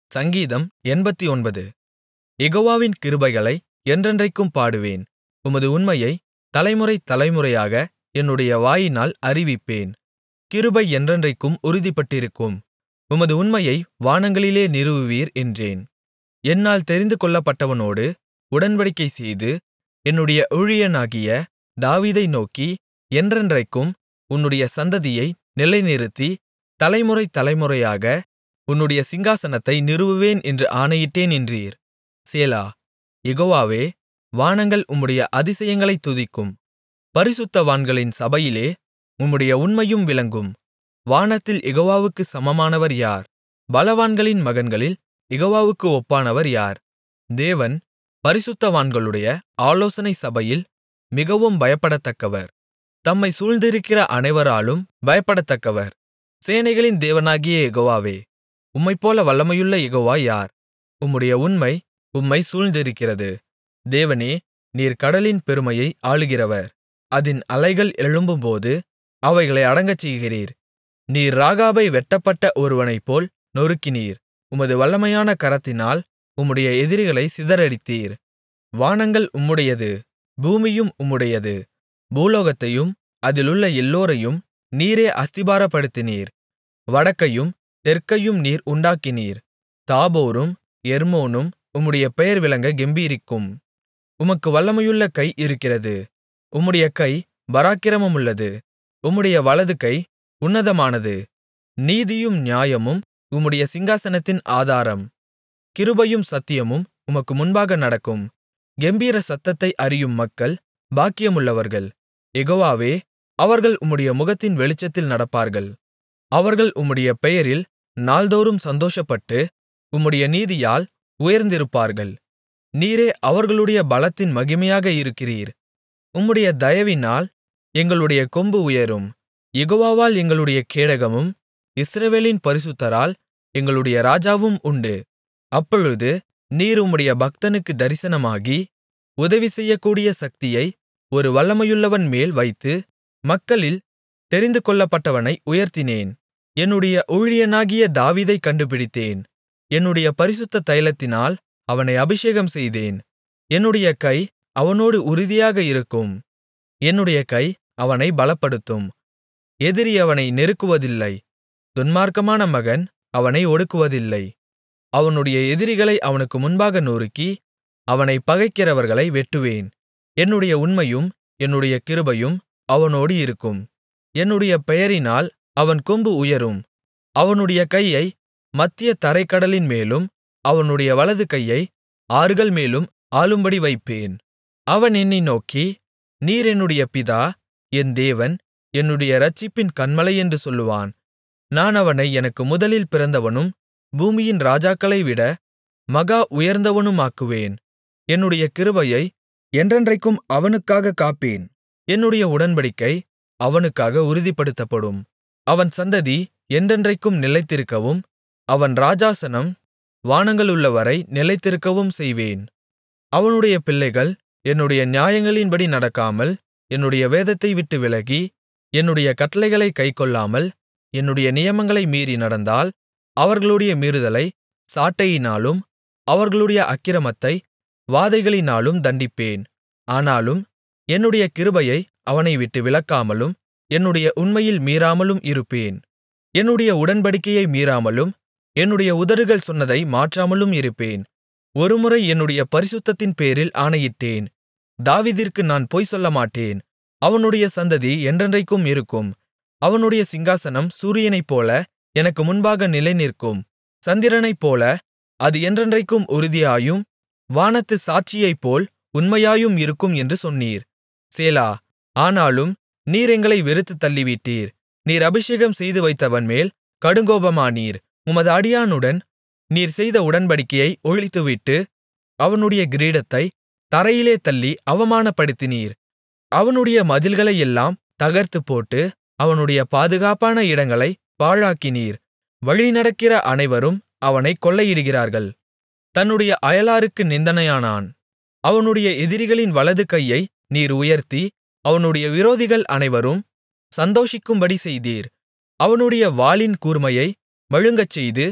சங்கீதம் எண்பத்தொன்பது யெகோவாவின் கிருபைகளை என்றென்றைக்கும் பாடுவேன் உமது உண்மையை தலைமுறை தலைமுறையாக என்னுடைய வாயினால் அறிவிப்பேன் கிருபை என்றென்றைக்கும் உறுதிப்பட்டிருக்கும் உமது உண்மையை வானங்களிலே நிறுவுவீர் என்றேன் என்னால் தெரிந்துகொள்ளப்பட்டவனோடு உடன்படிக்கைசெய்து என்னுடைய ஊழியனாகிய தாவீதை நோக்கி என்றென்றைக்கும் உன்னுடைய சந்ததியை நிலைநிறுத்தி தலைமுறை தலைமுறையாக உன்னுடைய சிங்காசனத்தை நிறுவுவேன் என்று ஆணையிட்டேன் என்றீர் சேலா யெகோவாவே வானங்கள் உம்முடைய அதிசயங்களைத் துதிக்கும் பரிசுத்தவான்களின் சபையிலே உம்முடைய உண்மையும் விளங்கும் வானத்தில் யெகோவாவுக்குச் சமமானவர் யார் பலவான்களின் மகன்களில் யெகோவாவுக்கு ஒப்பானவர் யார் தேவன் பரிசுத்தவான்களுடைய ஆலோசனை சபையில் மிகவும் பயப்படத்தக்கவர் தம்மைச் சூழ்ந்திருக்கிற அனைவராலும் பயப்படத்தக்கவர் சேனைகளின் தேவனாகிய யெகோவாவே உம்மைப்போல வல்லமையுள்ள யெகோவா யார் உம்முடைய உண்மை உம்மைச் சூழ்ந்திருக்கிறது தேவனே நீர் கடலின் பெருமையை ஆளுகிறவர் அதின் அலைகள் எழும்பும்போது அவைகளை அடங்கச்செய்கிறீர் நீர் ராகாபை வெட்டப்பட்ட ஒருவனைப்போல் நொறுக்கினீர் உமது வல்லமையான கரத்தினால் உம்முடைய எதிரிகளைச் சிதறடித்தீர் வானங்கள் உம்முடையது பூமியும் உம்முடையது பூலோகத்தையும் அதிலுள்ள எல்லோரையும் நீரே அஸ்திபாரப்படுத்தினீர் வடக்கையும் தெற்கையும் நீர் உண்டாக்கினீர் தாபோரும் எர்மோனும் உம்முடைய பெயர் விளங்க கெம்பீரிக்கும் உமக்கு வல்லமையுள்ள கை இருக்கிறது உம்முடைய கை பராக்கிரமமுள்ளது உம்முடைய வலது கை உன்னதமானது நீதியும் நியாயமும் உம்முடைய சிங்காசனத்தின் ஆதாரம் கிருபையும் சத்தியமும் உமக்கு முன்பாக நடக்கும் கெம்பீர சத்தத்தை அறியும் மக்கள் பாக்கியமுள்ளவர்கள் யெகோவாவே அவர்கள் உம்முடைய முகத்தின் வெளிச்சத்தில் நடப்பார்கள் அவர்கள் உம்முடைய பெயரில் நாள்தோறும் சந்தோஷப்பட்டு உம்முடைய நீதியால் உயர்ந்திருப்பார்கள் நீரே அவர்களுடைய பலத்தின் மகிமையாக இருக்கிறீர் உம்முடைய தயவினால் எங்களுடைய கொம்பு உயரும் யெகோவாவால் எங்களுடைய கேடகமும் இஸ்ரவேலின் பரிசுத்தரால் எங்களுடைய ராஜாவும் உண்டு அப்பொழுது நீர் உம்முடைய பக்தனுக்கு தரிசனமாகி உதவி செய்யக்கூடிய சக்தியை ஒரு வல்லமையுள்ளவன் மேல் வைத்து மக்களில் தெரிந்துகொள்ளப்பட்டவனை உயர்த்தினேன் என்னுடைய ஊழியனாகிய தாவீதைக் கண்டுபிடித்தேன் என்னுடைய பரிசுத்த தைலத்தினால் அவனை அபிஷேகம் செய்தேன் என்னுடைய கை அவனோடு உறுதியாக இருக்கும் என்னுடைய கை அவனை பலப்படுத்தும் எதிரி அவனை நெருக்குவதில்லை துன்மார்க்கமான மகன் அவனை ஒடுக்குவதில்லை அவனுடைய எதிரிகளை அவனுக்கு முன்பாக நொறுக்கி அவனைப் பகைக்கிறவர்களை வெட்டுவேன் என்னுடைய உண்மையும் என்னுடைய கிருபையும் அவனோடு இருக்கும் என்னுடைய பெயரினால் அவன் கொம்பு உயரும் அவனுடைய கையை மத்திய தரைக்கடலின் மேலும் அவனுடைய வலது கையை ஆறுகள் மேலும் ஆளும்படி வைப்பேன் அவன் என்னை நோக்கி நீர் என்னுடைய பிதா என் தேவன் என்னுடைய இரட்சிப்பின் கன்மலை என்று சொல்லுவான் நான் அவனை எனக்கு முதலில் பிறந்தவனும் பூமியின் ராஜாக்களைவிட மகா உயர்ந்தவனுமாக்குவேன் என்னுடைய கிருபையை என்றென்றைக்கும் அவனுக்காகக் காப்பேன் என்னுடைய உடன்படிக்கை அவனுக்காக உறுதிப்படுத்தப்படும் அவன் சந்ததி என்றென்றைக்கும் நிலைத்திருக்கவும் அவன் ராஜாசனம் வானங்களுள்ளவரை நிலைத்திருக்கவும் செய்வேன் அவனுடைய பிள்ளைகள் என்னுடைய நியாயங்களின்படி நடக்காமல் என்னுடைய வேதத்தை விட்டு விலகி என்னுடைய கட்டளைகளைக் கைக்கொள்ளாமல் என்னுடைய நியமங்களை மீறி நடந்தால் அவர்களுடைய மீறுதலை சாட்டையினாலும் அவர்களுடைய அக்கிரமத்தை வாதைகளினாலும் தண்டிப்பேன் ஆனாலும் என்னுடைய கிருபையை அவனை விட்டு விலக்காமலும் என்னுடைய உண்மையில் மீறாமலும் இருப்பேன் என்னுடைய உடன்படிக்கையை மீறாமலும் என்னுடைய உதடுகள் சொன்னதை மாற்றாமலும் இருப்பேன் ஒருமுறை என்னுடைய பரிசுத்தத்தின் பேரில் ஆணையிட்டேன் தாவீதிற்கு நான் பொய் சொல்லமாட்டேன் அவனுடைய சந்ததி என்றென்றைக்கும் இருக்கும் அவனுடைய சிங்காசனம் சூரியனைப்போல எனக்கு முன்பாக நிலைநிற்கும் சந்திரனைப்போல அது என்றென்றைக்கும் உறுதியாயும் வானத்துச் சாட்சியைப்போல் உண்மையாயும் இருக்கும் என்று சொன்னீர் சேலா ஆனாலும் நீர் எங்களை வெறுத்துத் தள்ளிவிட்டீர் நீர் அபிஷேகம் செய்து வைத்தவன்மேல் கடுங்கோபமானீர் உமது அடியானுடன் நீர் செய்த உடன்படிக்கையை ஒழித்துவிட்டு அவனுடைய கிரீடத்தை தரையிலே தள்ளி அவமானப்படுத்தினீர் அவனுடைய மதில்களையெல்லாம் தகர்த்துப்போட்டு அவனுடைய பாதுகாப்பான இடங்களை பாழாக்கினீர் வழிநடக்கிற அனைவரும் அவனைக் கொள்ளையிடுகிறார்கள் தன்னுடைய அயலாருக்கு நிந்தனையானான் அவனுடைய எதிரிகளின் வலது கையை நீர் உயர்த்தி அவனுடைய விரோதிகள் அனைவரும் சந்தோஷிக்கும்படி செய்தீர் அவனுடைய வாளின் கூர்மையை மழுங்கச்செய்து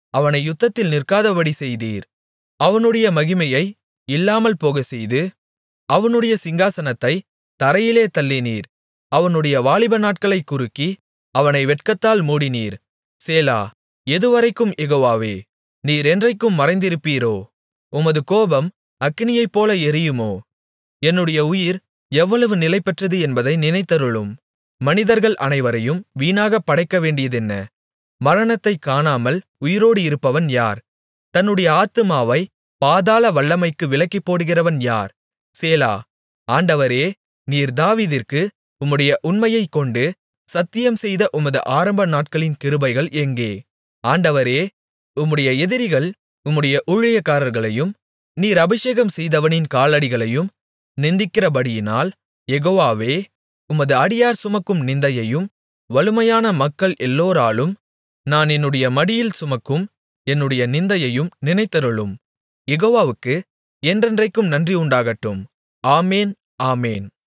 அவனை யுத்தத்தில் நிற்காதபடி செய்தீர் அவனுடைய மகிமையை இல்லாமல் போகச்செய்து அவனுடைய சிங்காசனத்தைத் தரையிலே தள்ளினீர் அவனுடைய வாலிப நாட்களைக் குறுக்கி அவனை வெட்கத்தால் மூடினீர் சேலா எதுவரைக்கும் யெகோவாவே நீர் என்றைக்கும் மறைந்திருப்பீரோ உமது கோபம் அக்கினியைப்போல எரியுமோ என்னுடைய உயிர் எவ்வளவு நிலைபெற்றது என்பதை நினைத்தருளும் மனிதர்கள் அனைவரையும் வீணாகப் படைக்கவேண்டியதென்ன மரணத்தைக் காணாமல் உயிரோடு இருப்பவன் யார் தன்னுடைய ஆத்துமாவை பாதாள வல்லமைக்கு விலக்கிப்போடுகிறவன் யார் சேலா ஆண்டவரே நீர் தாவீதிற்கு உம்முடைய உண்மையைக் கொண்டு சத்தியம்செய்த உமது ஆரம்ப நாட்களின் கிருபைகள் எங்கே ஆண்டவரே உம்முடைய எதிரிகள் உம்முடைய ஊழியக்காரர்களையும் நீர் அபிஷேகம் செய்தவனின் காலடிகளையும் நிந்திக்கிறபடியினால் யெகோவாவே உமது அடியார் சுமக்கும் நிந்தையையும் வலுமையான மக்கள் எல்லோராலும் நான் என்னுடைய மடியில் சுமக்கும் என்னுடைய நிந்தையையும் நினைத்தருளும் யெகோவாவுக்கு என்றென்றைக்கும் நன்றி உண்டாகட்டும் ஆமென் ஆமென்